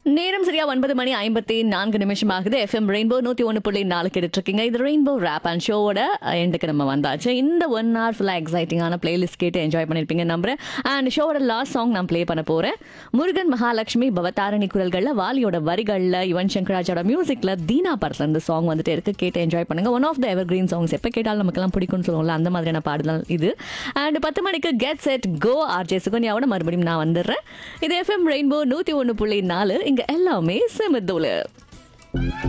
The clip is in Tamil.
நேரம் சரியா ஒன்பது மணி ஐம்பத்தி நான்கு நிமிஷம் ஆகுது எஃப்எம் ரெயின்போ நூத்தி ஒன்று புள்ளி நாலு கேட்டுட்டு இருக்கீங்க இது ரெயின்போ ரேப் அண்ட் ஷோவோட எண்டுக்கு நம்ம வந்தாச்சு இந்த ஒன் ஹவர் ஃபுல்லாக எக்ஸைட்டிங்கான பிளேலிஸ்ட் கேட்டு என்ஜாய் பண்ணியிருப்பீங்க நம்புறேன் அண்ட் ஷோவோட லாஸ்ட் சாங் நான் ப்ளே பண்ண போறேன் முருகன் மகாலட்சுமி பவதாரணி குரல்களில் வாலியோட வரிகளில் யுவன் சங்கராஜோட மியூசிக்ல தீனா படத்துல இருந்து சாங் வந்துட்டு இருக்கு கேட்டு என்ஜாய் பண்ணுங்க one of the evergreen songs எப்போ கேட்டாலும் நமக்கெல்லாம் பிடிக்கும்னு சொல்லுவோம்ல அந்த மாதிரியான பாடல் இது அண்ட் பத்து மணிக்கு கெட் செட் கோ ஆர்ஜே சுகன்யாவோட மறுபடியும் நான் வந்துடுறேன் இது எஃப்எம் ரெயின்போ நூற்றி ஒன்று புள்ளி நாலு இங்கே எல்லாமே செமத்தோல